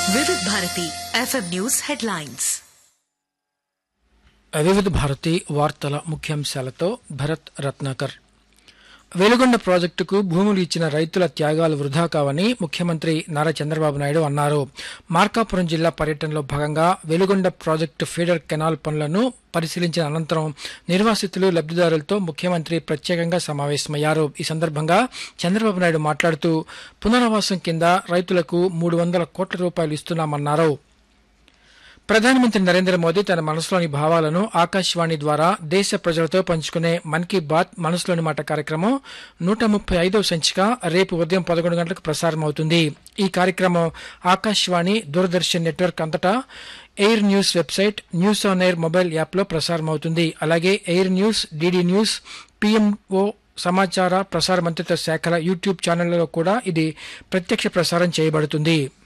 వివిధ Bharati FM news headlines వివిధ భారతి వార్తల ముఖ్యాంశాలతో భరత్ రత్నాకర్ వెలుగొండ ప్రాజెక్టుకు భూములు ఇచ్చిన రైతుల త్యాగాలు వృధా కావని ముఖ్యమంత్రి నారా చంద్రబాబు నాయుడు అన్నారు మార్కాపురం జిల్లా పర్యటనలో భాగంగా వెలుగొండ ప్రాజెక్టు ఫీడర్ కెనాల్ పనులను పరిశీలించిన అనంతరం నిర్వాసితులు లబ్దిదారులతో ముఖ్యమంత్రి ప్రత్యేకంగా సమావేశమయ్యారు ఈ సందర్భంగా చంద్రబాబు నాయుడు మాట్లాడుతూ పునరావాసం కింద రైతులకు మూడు వందల కోట్ల రూపాయలు ఇస్తున్నామన్నారు ప్రధానమంత్రి నరేంద్ర మోదీ తన మనసులోని భావాలను ఆకాశవాణి ద్వారా దేశ ప్రజలతో పంచుకునే మన్ కీ బాత్ మనసులోని మాట కార్యక్రమం నూట ముప్పై ఐదవ సంచిక రేపు ఉదయం పదకొండు గంటలకు ప్రసారం అవుతుంది ఈ కార్యక్రమం ఆకాశవాణి దూరదర్శన్ నెట్వర్క్ అంతటా AIR news website news on AIR mobile యాప్లో ప్రసారం అవుతుంది అలాగే AIR news DD news PMO సమాచార ప్రసార మంత్రిత్వ శాఖల యూట్యూబ్ ఛానళ్లలో కూడా ఇది ప్రత్యక్ష ప్రసారం చేయబడుతుంది